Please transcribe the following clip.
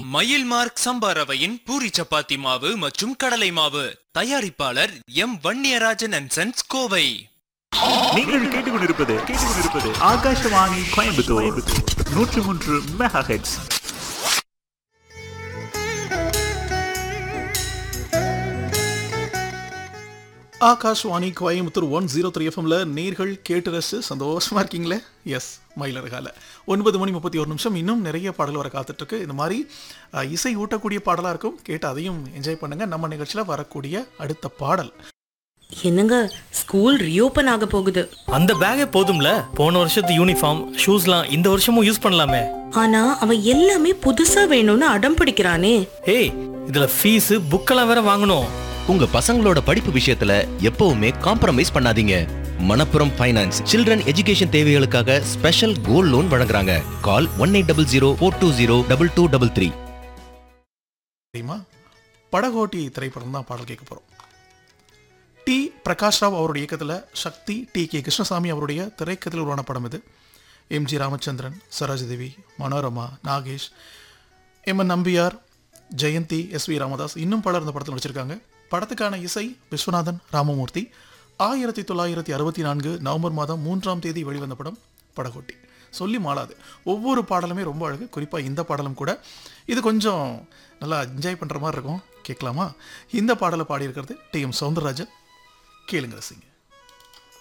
மயில் மார்க் சம்பா ரவையின் பூரி சப்பாத்தி மாவு மற்றும் கடலை மாவு தயாரிப்பாளர் M Vanniyarajan and sons Kovai நீங்கள் கேட்டுக்கொண்டிருப்பது கேட்டுக்கொண்டிருப்பது ஆகாஷவாணி கோயம்புத்தூர் நூற்றி மூன்று megahertz Akashvani Coimbatore one zero three எஃப்எம்ல நேர்கள் கேட்டு ரசிச்சு சந்தோஷமா இருக்கீங்களே எஸ் மயிலருகால ஒன்பது மணி முப்பத்தி ஒரு நிமிஷம் இன்னும் நிறைய பாடல் வர காத்துட்டு இருக்கு இந்த மாதிரி அஹ், இசை ஊட்டக்கூடிய பாடலா இருக்கும் கேட்டு அதையும் என்ஜாய் பண்ணுங்க நம்ம நிகழ்ச்சியில வரக்கூடிய அடுத்த பாடல் என்னங்க ஸ்கூல் ரீஓபன் ஆக போகுது அந்த பேக்கே போதும்ல போன வருஷத்து யூனிஃபார்ம் ஷூஸ்லாம் இந்த வருஷமும் யூஸ் பண்ணலாமே ஆனா அவன் எல்லாமே புதுசா வேணும்னு அடம் பிடிக்கிறானே ஏய் இதுல ஃபீஸ் புக்கெல்லாம் வேற வாங்கணும் உங்க பசங்களோட படிப்பு விஷயத்துல எப்பவுமே காம்ப்ரமைஸ் பண்ணாதீங்க மணப்புரம் ஃபைனான்ஸ் சில்ட்ரன் எஜுகேஷன் தேவைகளுக்காக ஸ்பெஷல் கோல்ட் லோன் வழங்குறாங்க call one eight double zero four two zero double two double three தெரியுமா படகோட்டி திரைப்படம் தான் பாடல் கேட்க போறோம் டி பிரகாஷ் ராவ் அவருடைய இயக்கத்துல சக்தி டி கே கிருஷ்ணசாமி அவருடைய திரைக்கத்தில் உருவான படம் இது MG Ramachandran Sarojadevi Manorama Nagesh M N Nambiar Jayanthi S V Ramadas இன்னும் பலர் இந்த படத்தில் நடிச்சிருக்காங்க படத்துக்கான இசை விஸ்வநாதன் ராமமூர்த்தி ஆயிரத்தி தொள்ளாயிரத்தி அறுபத்தி நான்கு நவம்பர் மாதம் மூன்றாம் தேதி வெளிவந்த படம் படகோட்டி சொல்லி மாளாது ஒவ்வொரு பாடலுமே ரொம்ப அழகு குறிப்பாக இந்த பாடலும் கூட இது கொஞ்சம் நல்லா என்ஜாய் பண்ணுற மாதிரி இருக்கும் கேட்கலாமா இந்த பாடலை பாடியிருக்கிறது டி எம் சவுந்தரராஜன் கேளுங்க ரசிங்க